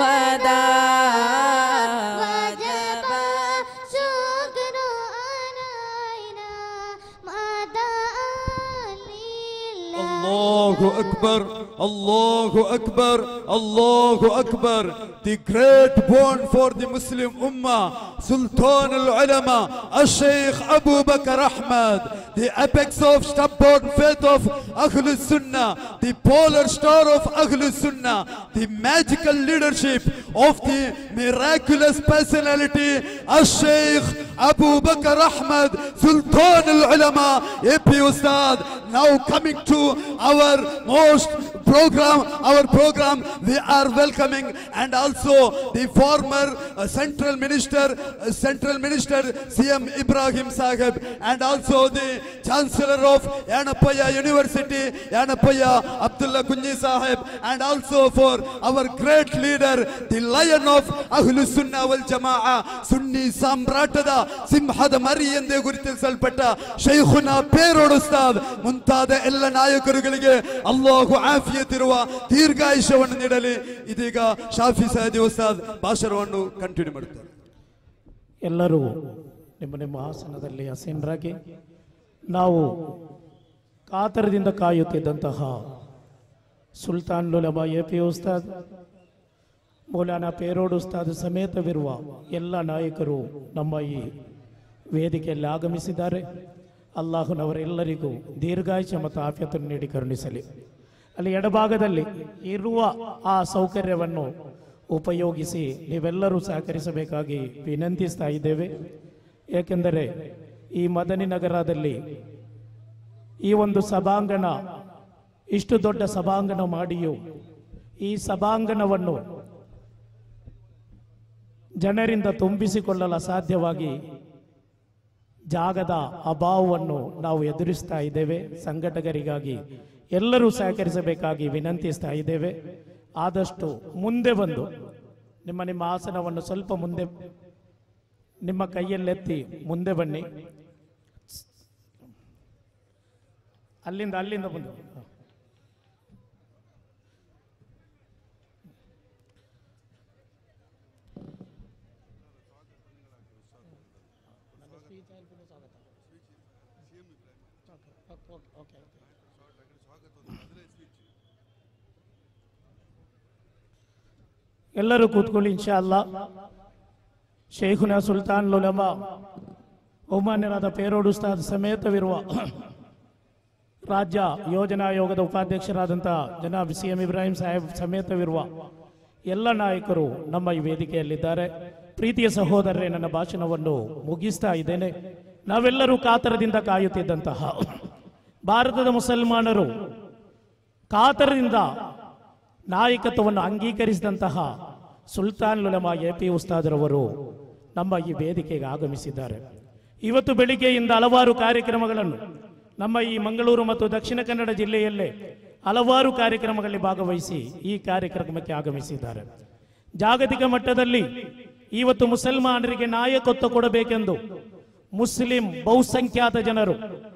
الوداع وجب شكر علينا ما دعا لله الله أكبر الله أكبر الله أكبر The great bond for the Muslim Ummah Sultan al-Ulama Al-Sheikh Abu Bakr Ahmad The apex of stubborn faith of Ahlul Sunnah The polar star of Ahlul Sunnah The magical leadership of the miraculous personality Al-Sheikh Abu Bakr Ahmad Sultan al-Ulama AP Ustad Now coming to our most program, our program, we are welcoming and also the former uh, central minister, uh, central minister CM Ibrahim Sahib and also the chancellor of Yanapaya University, Yanapaya Abdullah Kunji Sahib and also for our great leader, the lion of Ahlus Sunnah wal Jama'a, Sunni ಸಾಮ್ರಾಟದ ಸಿಂಹದ ಮರಿ ಎಂದೇ ಗುರುತಿಸಲ್ಪಟ್ಟ ಶೈಖುನ ಪೇರೋಡ್ ಉಸ್ತಾದ್ ಮುಂತಾದ ಎಲ್ಲ ನಾಯಕರುಗಳಿಗೆ ಅಲ್ಲಾಹು ಆಫಿಯತ್ ಇರುವ ದೀರ್ಘಾಯುಷ್ಯವನ್ನು ನೀಡಲಿ ಇದೀಗ ಶಾಫಿ ಸಹದಿ ಉಸ್ತಾದ್ ಭಾಷಣವನ್ನು ಕಂಟಿನ್ಯೂ ಮಾಡುತ್ತಾರೆ ಎಲ್ಲರೂ ನಿಮ್ಮ ನಿಮ್ಮ ಆಸನದಲ್ಲಿ ಹಸೀನರಾಗಿ ನಾವು ಕಾತರದಿಂದ ಕಾಯುತ್ತಿದ್ದಂತಹ ಸುಲ್ತಾನ್ ಲುಲಬಾ ಎ ಪಿ ಉಸ್ತಾದ್ ಮೌಲಾನಾ ಪೇರೋಡ್ ಉಸ್ತಾದ್ ಸಮೇತವಿರುವ ಎಲ್ಲ ನಾಯಕರು ನಮ್ಮ ಈ ವೇದಿಕೆಯಲ್ಲಿ ಆಗಮಿಸಿದ್ದಾರೆ ಅಲ್ಲಾಹುನವರೆಲ್ಲರಿಗೂ ದೀರ್ಘಾಯುಷ್ಯ ಮತ್ತು ಆಫ್ಯತನ್ನು ನೀಡಿ ಕರುಣಿಸಲಿ ಅಲ್ಲಿ ಎಡಭಾಗದಲ್ಲಿ ಇರುವ ಆ ಸೌಕರ್ಯವನ್ನು ಉಪಯೋಗಿಸಿ ನೀವೆಲ್ಲರೂ ಸಹಕರಿಸಬೇಕಾಗಿ ವಿನಂತಿಸ್ತಾ ಇದ್ದೇವೆ ಏಕೆಂದರೆ ಈ ಮದನಿ ನಗರದಲ್ಲಿ ಈ ಒಂದು ಸಭಾಂಗಣ ಇಷ್ಟು ದೊಡ್ಡ ಸಭಾಂಗಣ ಮಾಡಿಯೂ ಈ ಸಭಾಂಗಣವನ್ನು ಜನರಿಂದ ತುಂಬಿಸಿಕೊಳ್ಳಲು ಅಸಾಧ್ಯವಾಗಿ ಜಾಗದ ಅಭಾವವನ್ನು ನಾವು ಎದುರಿಸ್ತಾ ಇದ್ದೇವೆ ಸಂಘಟಕರಿಗಾಗಿ ಎಲ್ಲರೂ ಸಹಕರಿಸಬೇಕಾಗಿ ವಿನಂತಿಸ್ತಾ ಇದ್ದೇವೆ ಆದಷ್ಟು ಮುಂದೆ ಬಂದು ನಿಮ್ಮ ನಿಮ್ಮ ಆಸನವನ್ನು ಸ್ವಲ್ಪ ಮುಂದೆ ನಿಮ್ಮ ಕೈಯಲ್ಲೆತ್ತಿ ಮುಂದೆ ಬನ್ನಿ ಅಲ್ಲಿಂದ ಅಲ್ಲಿಂದ ಬಂದು ಎಲ್ಲರೂ ಕೂತ್ಕೊಳ್ಳಿ ಇನ್ಶಾ ಅಲ್ಲಾ ಶೇಖುನ ಸುಲ್ತಾನ್ ಲುಲಮಾ ಬಹುಮಾನ್ಯರಾದ ಪೇರೋಡ್ ಉಸ್ತಾದ್ ಸಮೇತವಿರುವ ರಾಜ್ಯ ಯೋಜನಾ ಆಯೋಗದ ಉಪಾಧ್ಯಕ್ಷರಾದಂಥ ಜನಾಬ್ ಸಿ ಎಂ ಇಬ್ರಾಹಿಂ ಸಾಹೇಬ್ ಸಮೇತವಿರುವ ಎಲ್ಲ ನಾಯಕರು ನಮ್ಮ ಈ ವೇದಿಕೆಯಲ್ಲಿದ್ದಾರೆ ಪ್ರೀತಿಯ ಸಹೋದರರೇ ನನ್ನ ಭಾಷಣವನ್ನು ಮುಗಿಸ್ತಾ ಇದ್ದೇನೆ ನಾವೆಲ್ಲರೂ ಕಾತರದಿಂದ ಕಾಯುತ್ತಿದ್ದಂತಹ ಭಾರತದ ಮುಸಲ್ಮಾನರು ಕಾತರದಿಂದ ನಾಯಕತ್ವವನ್ನು ಅಂಗೀಕರಿಸಿದಂತಹ ಸುಲ್ತಾನ್ ಲುಲಮಾ ಎ ಪಿ ಉಸ್ತಾದ್ರವರು ನಮ್ಮ ಈ ವೇದಿಕೆಗೆ ಆಗಮಿಸಿದ್ದಾರೆ ಇವತ್ತು ಬೆಳಿಗ್ಗೆಯಿಂದ ಹಲವಾರು ಕಾರ್ಯಕ್ರಮಗಳನ್ನು ನಮ್ಮ ಈ ಮಂಗಳೂರು ಮತ್ತು ದಕ್ಷಿಣ ಕನ್ನಡ ಜಿಲ್ಲೆಯಲ್ಲೇ ಹಲವಾರು ಕಾರ್ಯಕ್ರಮಗಳಲ್ಲಿ ಭಾಗವಹಿಸಿ ಈ ಕಾರ್ಯಕ್ರಮಕ್ಕೆ ಆಗಮಿಸಿದ್ದಾರೆ ಜಾಗತಿಕ ಮಟ್ಟದಲ್ಲಿ ಇವತ್ತು ಮುಸಲ್ಮಾನರಿಗೆ ನಾಯಕತ್ವ ಕೊಡಬೇಕೆಂದು ಮುಸ್ಲಿಂ ಬಹುಸಂಖ್ಯಾತ ಜನರು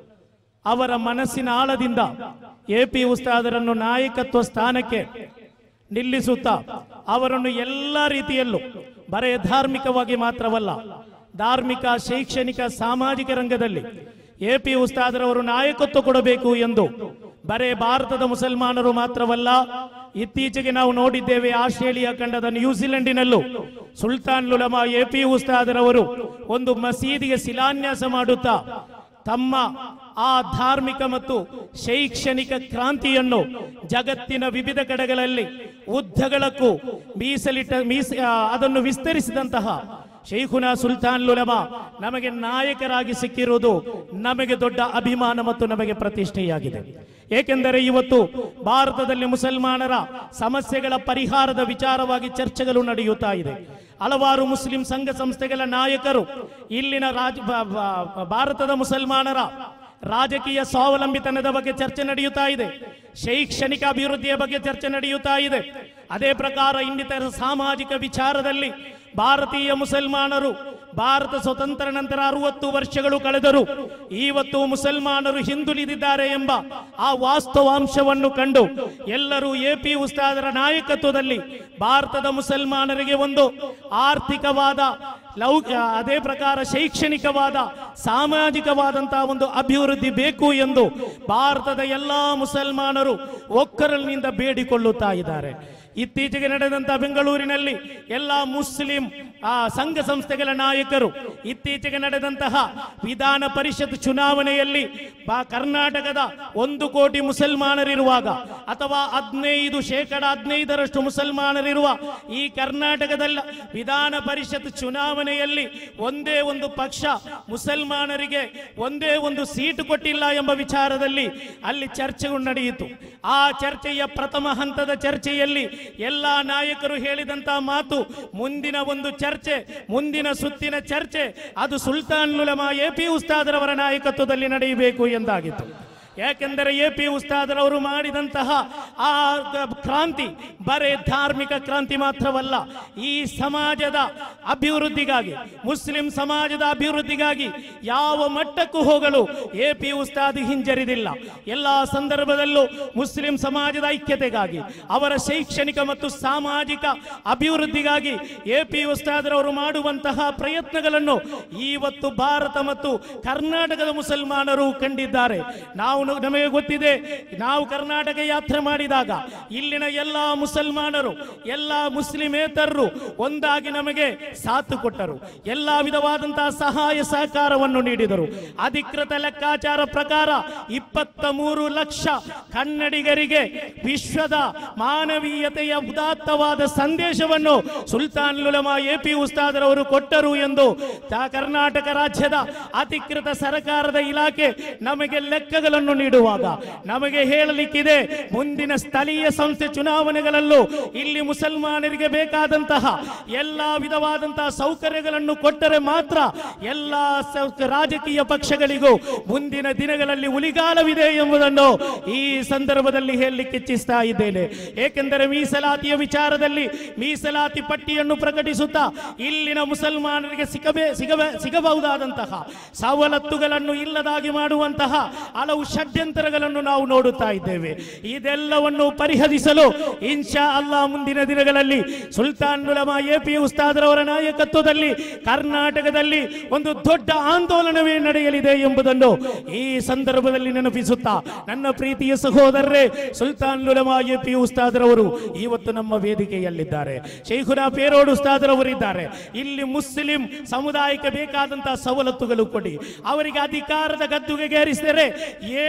ಅವರ ಮನಸ್ಸಿನ ಆಳದಿಂದ ಎ ಪಿ ಉಸ್ತಾದರನ್ನು ನಾಯಕತ್ವ ಸ್ಥಾನಕ್ಕೆ ನಿಲ್ಲಿಸುತ್ತಾ ಅವರನ್ನು ಎಲ್ಲ ರೀತಿಯಲ್ಲೂ ಬರೇ ಧಾರ್ಮಿಕವಾಗಿ ಮಾತ್ರವಲ್ಲ ಧಾರ್ಮಿಕ ಶೈಕ್ಷಣಿಕ ಸಾಮಾಜಿಕ ರಂಗದಲ್ಲಿ ಎ ಪಿ ಉಸ್ತಾದರವರು ನಾಯಕತ್ವ ಕೊಡಬೇಕು ಎಂದು ಬರೇ ಭಾರತದ ಮುಸಲ್ಮಾನರು ಮಾತ್ರವಲ್ಲ ಇತ್ತೀಚೆಗೆ ನಾವು ನೋಡಿದ್ದೇವೆ ಆಸ್ಟ್ರೇಲಿಯಾ ಖಂಡದ ನ್ಯೂಜಿಲೆಂಡಿನಲ್ಲೂ ಸುಲ್ತಾನ್ ಲುಲಮಾ ಎ ಪಿ ಉಸ್ತಾದರವರು ಒಂದು ಮಸೀದಿಗೆ ಶಿಲಾನ್ಯಾಸ ಮಾಡುತ್ತಾ ತಮ್ಮ ಆ ಧಾರ್ಮಿಕ ಮತ್ತು ಶೈಕ್ಷಣಿಕ ಕ್ರಾಂತಿಯನ್ನು ಜಗತ್ತಿನ ವಿವಿಧ ಕಡೆಗಳಲ್ಲಿ ಉದ್ದಗಳಕ್ಕೂ ಮೀಸಲಿಟ್ಟ ಮೀಸ ಆ, ಅದನ್ನು ವಿಸ್ತರಿಸಿದಂತಹ ಶೈಖುನಾ ಸುಲ್ತಾನ್ ಲುಲಮಾ ನಮಗೆ ನಾಯಕರಾಗಿ ಸಿಕ್ಕಿರುವುದು ನಮಗೆ ದೊಡ್ಡ ಅಭಿಮಾನ ಮತ್ತು ನಮಗೆ ಪ್ರತಿಷ್ಠೆಯಾಗಿದೆ ಏಕೆಂದರೆ ಇವತ್ತು ಭಾರತದಲ್ಲಿ ಮುಸಲ್ಮಾನರ ಸಮಸ್ಯೆಗಳ ಪರಿಹಾರದ ವಿಚಾರವಾಗಿ ಚರ್ಚೆಗಳು ನಡೆಯುತ್ತಾ ಇದೆ ಹಲವಾರು ಮುಸ್ಲಿಂ ಸಂಘ ಸಂಸ್ಥೆಗಳ ನಾಯಕರು ಇಲ್ಲಿನ ರಾಜ ಬ- ಬ- ಭಾರತದ ಮುಸಲ್ಮಾನರ ರಾಜಕೀಯ ಸ್ವಾವಲಂಬಿತನದ ಬಗ್ಗೆ ಚರ್ಚೆ ನಡೆಯುತ್ತಾ ಇದೆ ಶೈಕ್ಷಣಿಕ ಅಭಿವೃದ್ಧಿಯ ಬಗ್ಗೆ ಚರ್ಚೆ ನಡೆಯುತ್ತಾ ಇದೆ ಅದೇ ಪ್ರಕಾರ ಇನ್ನಿತರ ಸಾಮಾಜಿಕ ವಿಚಾರದಲ್ಲಿ ಭಾರತೀಯ ಮುಸಲ್ಮಾನರು ಭಾರತ ಸ್ವತಂತ್ರ ನಂತರ ಅರವತ್ತು ವರ್ಷಗಳು ಕಳೆದರು ಇವತ್ತು ಮುಸಲ್ಮಾನರು ಹಿಂದುಳಿದಿದ್ದಾರೆ ಎಂಬ ಆ ವಾಸ್ತವಾಂಶವನ್ನು ಕಂಡು ಎಲ್ಲರೂ ಎ ಪಿ ಉಸ್ತಾದರ ನಾಯಕತ್ವದಲ್ಲಿ ಭಾರತದ ಮುಸಲ್ಮಾನರಿಗೆ ಒಂದು ಆರ್ಥಿಕವಾದ ಲೌ ಅದೇ ಪ್ರಕಾರ ಶೈಕ್ಷಣಿಕವಾದ ಸಾಮಾಜಿಕವಾದಂತಹ ಒಂದು ಅಭಿವೃದ್ಧಿ ಬೇಕು ಎಂದು ಭಾರತದ ಎಲ್ಲಾ ಮುಸಲ್ಮಾನರು ಒಕ್ಕರಲಿನಿಂದ ಬೇಡಿಕೊಳ್ಳುತ್ತಾ ಇದ್ದಾರೆ ಇತ್ತೀಚೆಗೆ ನಡೆದಂತ ಬೆಂಗಳೂರಿನಲ್ಲಿ ಎಲ್ಲ ಮುಸ್ಲಿಂ ಆ ಸಂಘ ಸಂಸ್ಥೆಗಳ ನಾಯಕರು ಇತ್ತೀಚೆಗೆ ನಡೆದಂತಹ ವಿಧಾನ ಪರಿಷತ್ ಚುನಾವಣೆಯಲ್ಲಿ ಬಾ- ಕರ್ನಾಟಕದ ಒಂದು ಕೋಟಿ ಮುಸಲ್ಮಾನರಿರುವಾಗ ಅಥವಾ ಹದಿನೈದು ಶೇಕಡ ಹದಿನೈದರಷ್ಟು ಮುಸಲ್ಮಾನರಿರುವ ಈ ಕರ್ನಾಟಕದಲ್ಲಿ ವಿಧಾನ ಪರಿಷತ್ ಚುನಾವಣೆಯಲ್ಲಿ ಒಂದೇ ಒಂದು ಪಕ್ಷ ಮುಸಲ್ಮಾನರಿಗೆ ಒಂದೇ ಒಂದು ಸೀಟು ಕೊಟ್ಟಿಲ್ಲ ಎಂಬ ವಿಚಾರದಲ್ಲಿ ಅಲ್ಲಿ ಚರ್ಚೆಗಳು ನಡೆಯಿತು ಆ ಚರ್ಚೆಯ ಪ್ರಥಮ ಹಂತದ ಚರ್ಚೆಯಲ್ಲಿ ಎಲ್ಲ ನಾಯಕರು ಹೇಳಿದಂತಹ ಮಾತು ಮುಂದಿನ ಒಂದು ಚರ್ಚೆ ಮುಂದಿನ ಸುತ್ತಿನ ಚರ್ಚೆ ಅದು ಸುಲ್ತಾನ್ ಉಲಮಾ ಎ ಪಿ ಉಸ್ತಾದರವರ ನಾಯಕತ್ವದಲ್ಲಿ ನಡೆಯಬೇಕು ಎಂದಾಗಿತ್ತು ಯಾಕೆಂದರೆ ಎ ಪಿ ಉಸ್ತಾದರವರು ಮಾಡಿದಂತಹ ಆ ಗ- ಕ್ರಾಂತಿ ಬರೇ ಧಾರ್ಮಿಕ ಕ್ರಾಂತಿ ಮಾತ್ರವಲ್ಲ ಈ ಸಮಾಜದ ಅಭಿವೃದ್ಧಿಗಾಗಿ ಮುಸ್ಲಿಂ ಸಮಾಜದ ಅಭಿವೃದ್ಧಿಗಾಗಿ ಯಾವ ಮಟ್ಟಕ್ಕೂ ಹೋಗಲು ಎ ಪಿ ಉಸ್ತಾದ್ ಹಿಂಜರಿದಿಲ್ಲ ಎಲ್ಲ ಸಂದರ್ಭದಲ್ಲೂ ಮುಸ್ಲಿಂ ಸಮಾಜದ ಐಕ್ಯತೆಗಾಗಿ ಅವರ ಶೈಕ್ಷಣಿಕ ಮತ್ತು ಸಾಮಾಜಿಕ ಅಭಿವೃದ್ಧಿಗಾಗಿ ಎ ಪಿ ಉಸ್ತಾದರವರು ಮಾಡುವಂತಹ ಪ್ರಯತ್ನಗಳನ್ನು ಇವತ್ತು ಭಾರತ ಮತ್ತು ಕರ್ನಾಟಕದ ಮುಸಲ್ಮಾನರು ಕಂಡಿದ್ದಾರೆ ನಾವು ನ- ನಮಗೆ ಗೊತ್ತಿದೆ ನಾವು ಕರ್ನಾಟಕ ಯಾತ್ರೆ ಮಾಡಿದಾಗ ಇಲ್ಲಿನ ಎಲ್ಲ ಮುಸಲ್ಮಾನರು ಎಲ್ಲ ಮುಸ್ಲಿಮೇತರರು ಒಂದಾಗಿ ನಮಗೆ ಸಾಥ್ ಕೊಟ್ಟರು ಎಲ್ಲ ವಿಧವಾದಂತಹ ಸಹಾಯ ಸಹಕಾರವನ್ನು ನೀಡಿದರು ಅಧಿಕೃತ ಲೆಕ್ಕಾಚಾರ ಪ್ರಕಾರ ಇಪ್ಪತ್ತ ಮೂರು ಲಕ್ಷ ಕನ್ನಡಿಗರಿಗೆ ವಿಶ್ವದ ಮಾನವೀಯತೆಯ ಉದಾತ್ತವಾದ ಸಂದೇಶವನ್ನು ಸುಲ್ತಾನ್ ಲುಲಮಾ ಎ ಪಿ ಉಸ್ತಾದರವರು ಕೊಟ್ಟರು ಎಂದು ತ- ಕರ್ನಾಟಕ ರಾಜ್ಯದ ಅಧಿಕೃತ ಸರ್ಕಾರದ ಇಲಾಖೆ ನಮಗೆ ಲೆಕ್ಕಗಳನ್ನು ನೀಡುವಾಗ ನಮಗೆ ಹೇಳಲಿಕ್ಕಿದೆ ಮುಂದಿನ ಸ್ಥಳೀಯ ಸಂಸ್ಥೆ ಚುನಾವಣೆಗಳಲ್ಲೂ ಇಲ್ಲಿ ಮುಸಲ್ಮಾನರಿಗೆ ಬೇಕಾದಂತಹ ಎಲ್ಲ ವಿಧವಾದಂತಹ ಸೌಕರ್ಯಗಳನ್ನು ಕೊಟ್ಟರೆ ಮಾತ್ರ ಎಲ್ಲ ಸ- ರಾಜಕೀಯ ಪಕ್ಷಗಳಿಗೂ ಮುಂದಿನ ದಿನಗಳಲ್ಲಿ ಉಳಿಗಾಲವಿದೆ ಎಂಬುದನ್ನು ಈ ಸಂದರ್ಭದಲ್ಲಿ ಹೇಳಲಿಕ್ಕೆ ಇಚ್ಛಿಸ್ತಾ ಇದ್ದೇನೆ ಏಕೆಂದರೆ ಮೀಸಲಾತಿಯ ವಿಚಾರದಲ್ಲಿ ಮೀಸಲಾತಿ ಪಟ್ಟಿಯನ್ನು ಪ್ರಕಟಿಸುತ್ತಾ ಇಲ್ಲಿನ ಮುಸಲ್ಮಾನರಿಗೆ ಸಿಗಬೇ ಸಿಗಬೇ ಸಿಗಬಹುದಾದಂತಹ ಸವಲತ್ತುಗಳನ್ನು ಇಲ್ಲದಾಗಿ ಮಾಡುವಂತಹ ಹಲವು ಷಡ್ಯಂತರಗಳನ್ನು ನಾವು ನೋಡುತ್ತಾ ಇದ್ದೇವೆ ಇದೆಲ್ಲವನ್ನು ಪರಿಹರಿಸಲು ಇನ್ಶಾ ಅಲ್ಲಾ ಮುಂದಿನ ದಿನಗಳಲ್ಲಿ ಸುಲ್ತಾನ್ ಉಲಮಾ ಎ ಪಿ ಉಸ್ತಾದರವರ ನಾಯಕತ್ವದಲ್ಲಿ ಕರ್ನಾಟಕದಲ್ಲಿ ಒಂದು ದೊಡ್ಡ ಆಂದೋಲನವೇ ನಡೆಯಲಿದೆ ಎಂಬುದನ್ನು ಈ ಸಂದರ್ಭದಲ್ಲಿ ನೆನಪಿಸುತ್ತಾ ನನ್ನ ಪ್ರೀತಿಯ ಸಹೋದರರೇ ಸುಲ್ತಾನ್ ಉಲಮಾ ಎ ಪಿ ಉಸ್ತಾದರವರು ಇವತ್ತು ನಮ್ಮ ವೇದಿಕೆಯಲ್ಲಿದ್ದಾರೆ ಶೈಖುನಾ ಪೇರೋಡ್ ಉಸ್ತಾದರವರಿದ್ದಾರೆ ಇಲ್ಲಿ ಮುಸ್ಲಿಂ ಸಮುದಾಯಕ್ಕೆ ಬೇಕಾದಂತಹ ಸವಲತ್ತುಗಳು ಕೊಡಿ ಅವರಿಗೆ ಅಧಿಕಾರದ ಗದ್ದುಗೆಗೇರಿಸಿದರೆ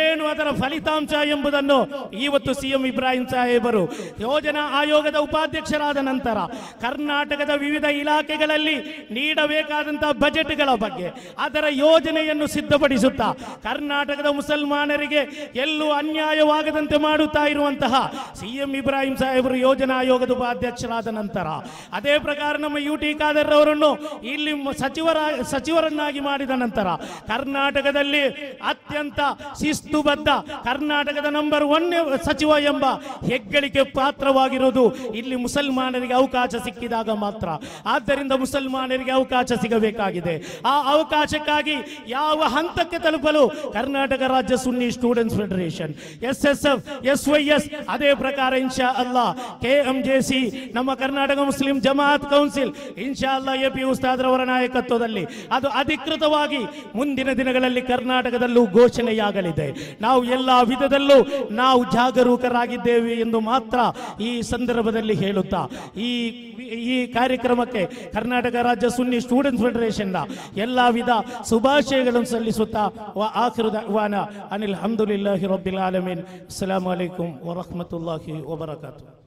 ಏನು ಅದರ ಫಲಿತಾಂಶ ಎಂಬುದನ್ನು ಇವತ್ತು ಸಿಎಂ ಇಬ್ರಾಹಿಂ ಸಾಹೇಬರು ಯೋಜನಾ ಆಯೋಗದ ಉಪಾಧ್ಯಕ್ಷರಾದ ನಂತರ ಕರ್ನಾಟಕದ ವಿವಿಧ ಇಲಾಖೆಗಳಲ್ಲಿ ನೀಡಬೇಕಾದಂತಹ ಬಜೆಟ್ಗಳ ಬಗ್ಗೆ ಅದರ ಯೋಜನೆಯನ್ನು ಸಿದ್ಧಪಡಿಸುತ್ತಾ ಕರ್ನಾಟಕದ ಮುಸಲ್ಮಾನರಿಗೆ ಎಲ್ಲೂ ಅನ್ಯಾಯವಾಗದಂತೆ ಮಾಡುತ್ತಾ ಇರುವಂತಹ ಸಿಎಂ ಇಬ್ರಾಹಿಂ ಸಾಹೇಬರು ಯೋಜನಾ ಆಯೋಗದ ಉಪಾಧ್ಯಕ್ಷರಾದ ನಂತರ ಅದೇ ಪ್ರಕಾರ ನಮ್ಮ ಯು ಟಿ ಖಾದರ್ ಅವರನ್ನು ಇಲ್ಲಿ ಮ- ಸಚಿವರ ಸಚಿವರನ್ನಾಗಿ ಮಾಡಿದ ನಂತರ ಕರ್ನಾಟಕದಲ್ಲಿ ಅತ್ಯಂತ ಶಿಸ್ತುಬದ್ಧ ಕರ್ನಾಟಕದ ನಂಬರ್ ಒನ್ ಸಚಿವ ಎಂಬ ಹೆಗ್ಗಳಿಕೆ ಪಾತ್ರವಾಗಿರುವುದು ಇಲ್ಲಿ ಮುಸಲ್ಮಾನರಿಗೆ ಅವಕಾಶ ಸಿಕ್ಕಿದಾಗ ಮಾತ್ರ ಆದ್ದರಿಂದ ಮುಸಲ್ಮಾನರಿಗೆ ಅವಕಾಶ ಸಿಗಬೇಕಾಗಿದೆ ಆ ಅವಕಾಶಕ್ಕಾಗಿ ಯಾವ ಹಂತಕ್ಕೆ ತಲುಪಲು ಕರ್ನಾಟಕ ರಾಜ್ಯ Sunni students federation S S F S Y S ಅದೇ ಪ್ರಕಾರ ಇನ್ಶಾ ಅಲ್ಲಾ ಕೆ ಎಂ ಜೆ ಸಿ ನಮ್ಮ ಕರ್ನಾಟಕ ಮುಸ್ಲಿಂ ಜಮಾತ್ ಕೌನ್ಸಿಲ್ ಇನ್ಶಾ ಅಲ್ಲಾ ಎ ಪಿ ಉಸ್ತಾದ್ರವರ ನಾಯಕತ್ವದಲ್ಲಿ ಅದು ಅಧಿಕೃತವಾಗಿ ಮುಂದಿನ ದಿನಗಳಲ್ಲಿ ಕರ್ನಾಟಕದಲ್ಲೂ ಘೋಷಣೆಯಾಗಲಿದೆ ನಾವು ಎಲ್ಲ ವಿಧದಲ್ಲೂ ನಾವು ಜಾಗರೂಕರಾಗಿದ್ದೇವೆ ಎಂದು ಮಾತ್ರ ಈ ಸಂದರ್ಭದಲ್ಲಿ ಹೇಳುತ್ತಾ ಈ ಈ ಕಾರ್ಯಕ್ರಮಕ್ಕೆ ಕರ್ನಾಟಕ ರಾಜ್ಯ ಸುನ್ನಿ ಸ್ಟೂಡೆಂಟ್ಸ್ ಫೆಡರೇಷನ್ನ ಎಲ್ಲ ವಿಧ ಶುಭಾಶಯಗಳನ್ನು ಸಲ್ಲಿಸುತ್ತಾ ವ ಆಖಿರು ದಅವಾನ ಅನಿಲ್ ಹಮ್ದುಲಿಲ್ಲಾಹಿ ರಬ್ಬಿಲ್ ಆಲಮೀನ್ ಅಸ್ಸಲಾಮು ಅಲೈಕುಂ ವರಹಮತುಲ್ಲಾಹಿ ವಬರಕಾತು